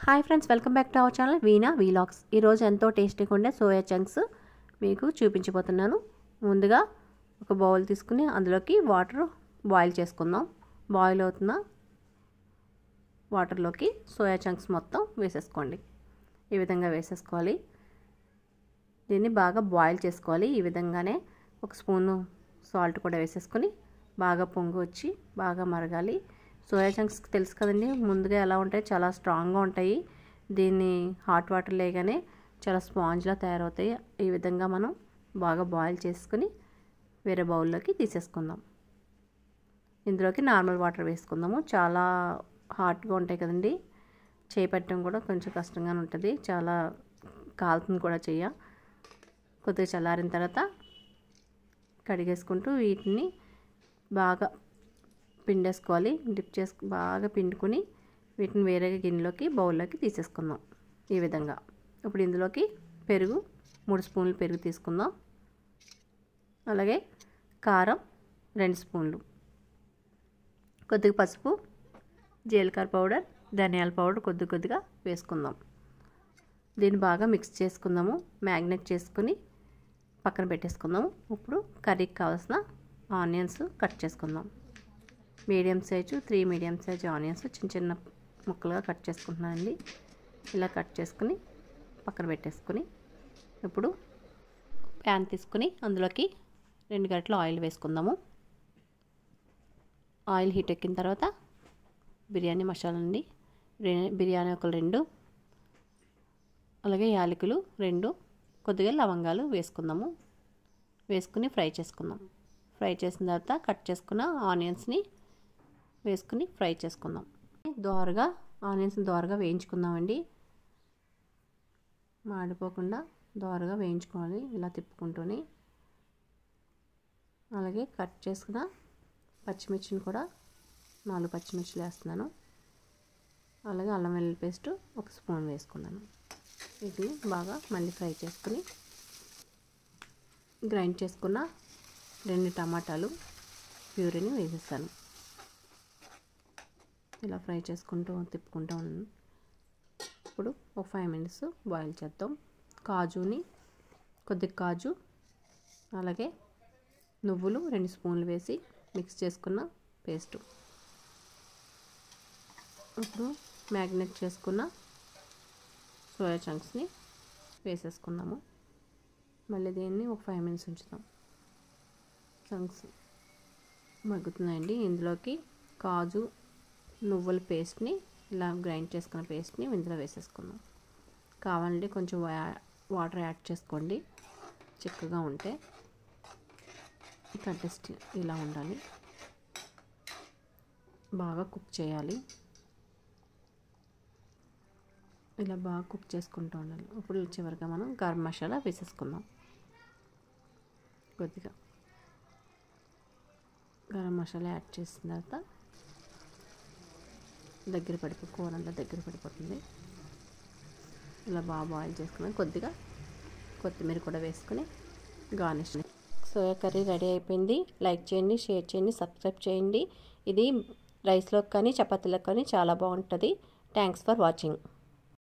hi friends welcome back to our channel Veena vlogs ఈరోజు ఎంతో టేస్టీగా ఉండే సోయా చంక్స్ మీకు చూపించబోతున్నాను ముందుగా ఒక బౌల్ తీసుకుని అందులోకి వాటర్ బాయిల్ చేసుకుందాం బాయిల్ అవుతున్న వాటర్లోకి సోయా చంక్స్ మొత్తం వేసేసుకోండి ఈ విధంగా వేసేసుకోవాలి దీన్ని బాగా బాయిల్ చేసుకోవాలి ఈ విధంగానే ఒక స్పూను సాల్ట్ కూడా వేసేసుకొని బాగా పొంగు వచ్చి బాగా మరగాలి సోయా చంక్స్ తెలుసు కదండి ముందుగా ఎలా ఉంటాయి చాలా స్ట్రాంగ్గా ఉంటాయి దీన్ని హాట్ వాటర్ లేగానే చాలా స్పాంజ్లా తయారవుతాయి ఈ విధంగా మనం బాగా బాయిల్ చేసుకుని వేరే బౌల్లోకి తీసేసుకుందాం ఇందులోకి నార్మల్ వాటర్ వేసుకుందాము చాలా హాట్గా ఉంటాయి కదండి చేయి పెట్టడం కూడా కొంచెం కష్టంగానే ఉంటుంది చాలా కాలుతుంది కూడా చెయ్య కొద్దిగా చల్లారిన తర్వాత కడిగేసుకుంటూ వీటిని బాగా పిండేసుకోవాలి డిప్ చేసు బాగా పిండుకొని వీటిని వేరే గిన్నెలోకి బౌల్లోకి తీసేసుకుందాం ఈ విధంగా ఇప్పుడు ఇందులోకి పెరుగు మూడు స్పూన్లు పెరుగు తీసుకుందాం అలాగే కారం రెండు స్పూన్లు కొద్దిగా పసుపు జీలకర్ర పౌడర్ ధనియాల పౌడర్ కొద్ది కొద్దిగా వేసుకుందాం దీన్ని బాగా మిక్స్ చేసుకుందాము మ్యాగ్నెట్ చేసుకుని పక్కన పెట్టేసుకుందాము ఇప్పుడు కర్రీకి కావాల్సిన ఆనియన్స్ కట్ చేసుకుందాం medium size three medium size onions చిన్న చిన్న ముక్కలుగా కట్ చేసుకుంటున్నానండి ఇలా కట్ చేసుకుని పక్కన పెట్టేసుకుని ఇప్పుడు ప్యాన్ తీసుకుని అందులోకి రెండు గంటల ఆయిల్ వేసుకుందాము ఆయిల్ హీట్ ఎక్కిన తర్వాత బిర్యానీ మసాలా అండి బిర్యానీ ఒక రెండు అలాగే యాలకులు రెండు కొద్దిగా లవంగాలు వేసుకుందాము వేసుకుని ఫ్రై చేసుకుందాం ఫ్రై చేసిన తర్వాత కట్ చేసుకున్న ఆనియన్స్ని వేసుకుని ఫ్రై చేసుకుందాం దోరగా ఆనియన్స్ దోరగా వేయించుకుందామండి మాడిపోకుండా దోరగా వేయించుకోవాలి ఇలా తిప్పుకుంటూని అలాగే కట్ చేసుకున్న పచ్చిమిర్చిని కూడా నాలుగు పచ్చిమిర్చిలు వేస్తున్నాను అలాగే అల్లం వెల్లుల్లి పేస్ట్ ఒక స్పూన్ వేసుకున్నాను వీటిని బాగా మళ్ళీ ఫ్రై చేసుకుని గ్రైండ్ చేసుకున్న రెండు టమాటాలు ప్యూరీని వేసేస్తాను ఇలా ఫ్రై చేసుకుంటూ తిప్పుకుంటూ ఉన్నాను ఇప్పుడు ఒక ఫైవ్ మినిట్స్ బాయిల్ చేద్దాం కాజుని కొద్దిగా కాజు అలాగే నువ్వులు రెండు స్పూన్లు వేసి మిక్స్ చేసుకున్న పేస్టు ఇప్పుడు మ్యాగ్నెట్ చేసుకున్న సోయా చంక్స్ని వేసేసుకున్నాము మళ్ళీ దీన్ని ఒక ఫైవ్ మినిట్స్ ఉంచుతాం చంక్స్ మగ్గుతున్నాయండి ఇందులోకి కాజు నువ్వుల పేస్ట్ని ఇలా గ్రైండ్ చేసుకున్న పేస్ట్ని ఇందులో వేసేసుకుందాం కావాలంటే కొంచెం వాటర్ యాడ్ చేసుకోండి చిక్కగా ఉంటే కంటెస్ట్ ఇలా ఉండాలి బాగా కుక్ చేయాలి ఇలా బాగా కుక్ చేసుకుంటూ ఉండాలి ఇప్పుడు చివరిగా మనం గరం మసాలా వేసేసుకుందాం కొద్దిగా గరం మసాలా యాడ్ చేసిన తర్వాత దగ్గర పడిపో కూర అంతా దగ్గర పడిపోతుంది ఇలా బాగా బాయిల్ చేసుకుని కొద్దిగా కొత్తిమీర కూడా వేసుకుని గార్నిష్ సోయా కర్రీ రెడీ అయిపోయింది లైక్ చేయండి షేర్ చేయండి సబ్స్క్రైబ్ చేయండి ఇది రైస్లోకి కానీ చపాతీలకు కానీ చాలా బాగుంటుంది థ్యాంక్స్ ఫర్ వాచింగ్